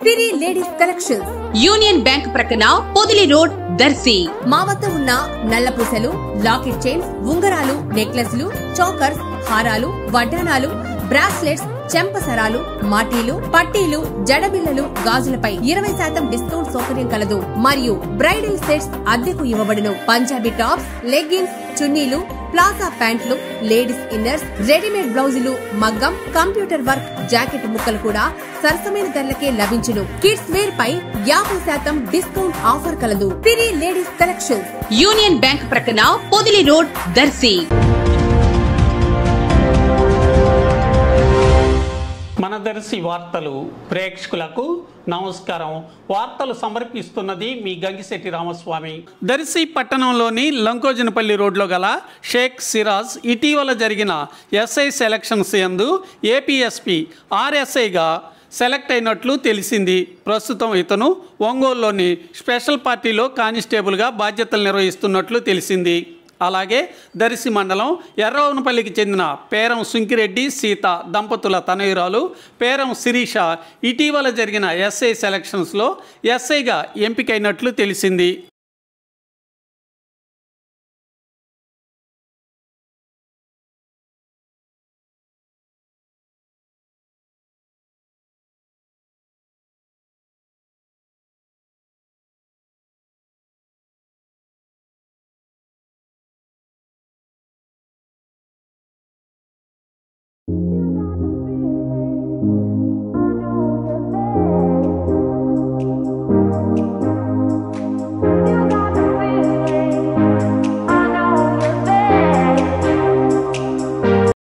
సిరి ladies collections union bank ప్రక్కన Podili road Darsi మా వద్ద ఉన్న నల్ల పూసలు లాకెట్ చైన్స్ ఉంగరాలు నెక్లెస్లు చోకర్స్ హారాలు వడ్డానాలు బ్రాస్లెట్స్ చెంపసరాలు మాటీలు పట్టీలు జడబిల్లలు గాజులపై ఇరవై శాతం డిస్కౌంట్ సౌకర్యం కలదు మరియు బ్రైడల్ సెట్స్ అద్దెకు ఇవ్వబడును పంజాబీ టాప్స్ లెగ్గిన్స్ చున్నీలు ప్లాజా ప్యాంట్లు లేడీస్ ఇన్నర్స్ రెడీమేడ్ బ్లౌజులు మగ్గం కంప్యూటర్ వర్క్ జాకెట్ ముక్కలు కూడా సరసమైన ధరలకే లభించును కిడ్స్ వేర్ పై యాభై శాతం డిస్కౌంట్ ఆఫర్ కలదు Siri ladies collections union bank ప్రక్కన పొదిలి రోడ్ దర్శి మన దర్శి వార్తలు ప్రేక్షకులకు నమస్కారం వార్తలు సమర్పిస్తున్నది మీ గంగిశెట్టి రామస్వామి దర్శి పట్టణంలోని లంకోజనపల్లి రోడ్లో గల షేక్ సిరాజ్ ఇటీవల జరిగిన ఎస్ఐ సెలక్షన్స్ యందు ఏపీఎస్పి ఆర్ఎస్ఐగా సెలెక్ట్ అయినట్లు తెలిసింది ప్రస్తుతం ఇతను ఒంగోలులోని స్పెషల్ పార్టీలో కానిస్టేబుల్గా బాధ్యతలు నిర్వహిస్తున్నట్లు తెలిసింది అలాగే దర్శి మండలం ఎర్రవనపల్లికి చెందిన పేరం సుంకిరెడ్డి సీత దంపతుల తనయురాలు పేరం శిరీష ఇటీవల జరిగిన ఎస్ఐ సెలక్షన్స్లో ఎస్ఐగా ఎంపికైనట్లు తెలిసింది